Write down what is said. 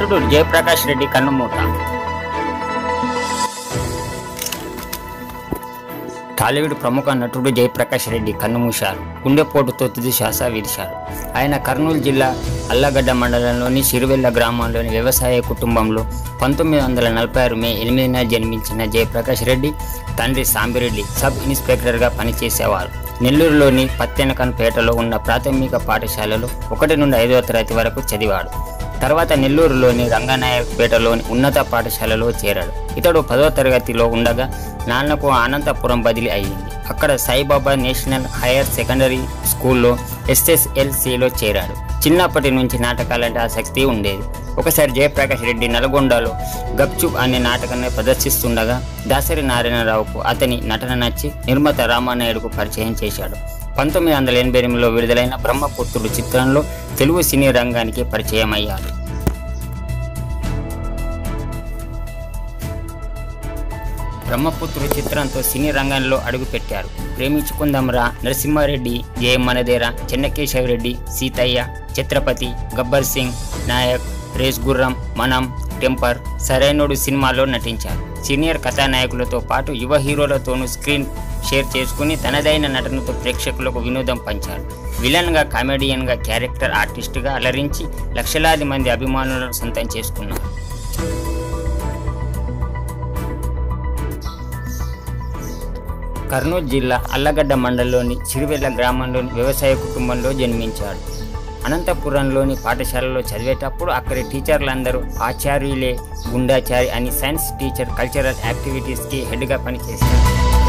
నటుడు జయప్రకాష్ రెడ్డి కన్నుమూత టాలీవుడ్ ప్రముఖ నటుడు జయప్రకాష్ రెడ్డి కన్నుమూశారు గుండెపోటుతో తుది శ్వాస విడిచారు ఆయన కర్నూలు జిల్లా అల్లగడ్డ మండలంలోని సిరివెల్ల గ్రామంలోని వ్యవసాయ కుటుంబంలో పంతొమ్మిది వందల నలభై ఆరు మే ఎనిమిదిన జన్మించిన జయప్రకాష్ రెడ్డి తండ్రి సాంబిరెడ్డి సబ్ ఇన్స్పెక్టర్గా పనిచేసేవారు నెల్లూరులోని పత్తెనకన్పేటలో ఉన్న ప్రాథమిక పాఠశాలలో ఒకటి నుండి ఐదవ తరగతి వరకు చదివాడు తర్వాత నెల్లూరులోని రంగనాయకపేటలోని ఉన్నత పాఠశాలలో చేరాడు ఇతడు పదో తరగతిలో ఉండగా నాన్నకు అనంతపురం బదిలీ అయ్యింది అక్కడ సాయిబాబా నేషనల్ హైయర్ సెకండరీ స్కూల్లో ఎస్ఎస్ఎల్సిలో చేరాడు చిన్నప్పటి నుంచి నాటకాలంటే ఆసక్తి ఉండేది ఒకసారి జయప్రకాష్ రెడ్డి నల్గొండలో గప్చుప్ అనే నాటకాన్ని ప్రదర్శిస్తుండగా దాసరి నారాయణరావుకు అతని నటన నచ్చి నిర్మాత రామానాయుడుకు పరిచయం చేశాడు పంతొమ్మిది వందల ఎనభై ఎనిమిదిలో విడుదలైన బ్రహ్మపుత్రుడు చిత్రంలో తెలుగు సినీ రంగానికి పరిచయం అయ్యారు బ్రహ్మపుత్రుడు చిత్రంతో సినీ రంగంలో అడుగుపెట్టారు ప్రేమించుకుందాంరా నరసింహారెడ్డి జయమనదేర చెన్నకేశవరెడ్డి సీతయ్య ఛత్రపతి గబ్బర్ సింగ్ నాయక్ రేస్ గుర్రం మనం టెంపర్ సరైనడు సినిమాలో నటించారు సీనియర్ కథానాయకులతో పాటు యువ హీరోలతోనూ స్క్రీన్ షేర్ చేసుకుని తనదైన నటనతో ప్రేక్షకులకు వినోదం పంచారు విలన్గా కామెడియన్గా క్యారెక్టర్ ఆర్టిస్ట్గా అలరించి లక్షలాది మంది అభిమానులను సొంతం చేసుకున్నారు కర్నూలు జిల్లా అల్లగడ్డ మండలంలోని చిరువెల్ల గ్రామంలోని వ్యవసాయ కుటుంబంలో జన్మించాడు అనంతపురంలోని పాఠశాలలో చదివేటప్పుడు అక్కడి టీచర్లందరూ ఆచార్యులే గుండాచారి అని సైన్స్ టీచర్ కల్చరల్ యాక్టివిటీస్కి హెడ్గా పనిచేశారు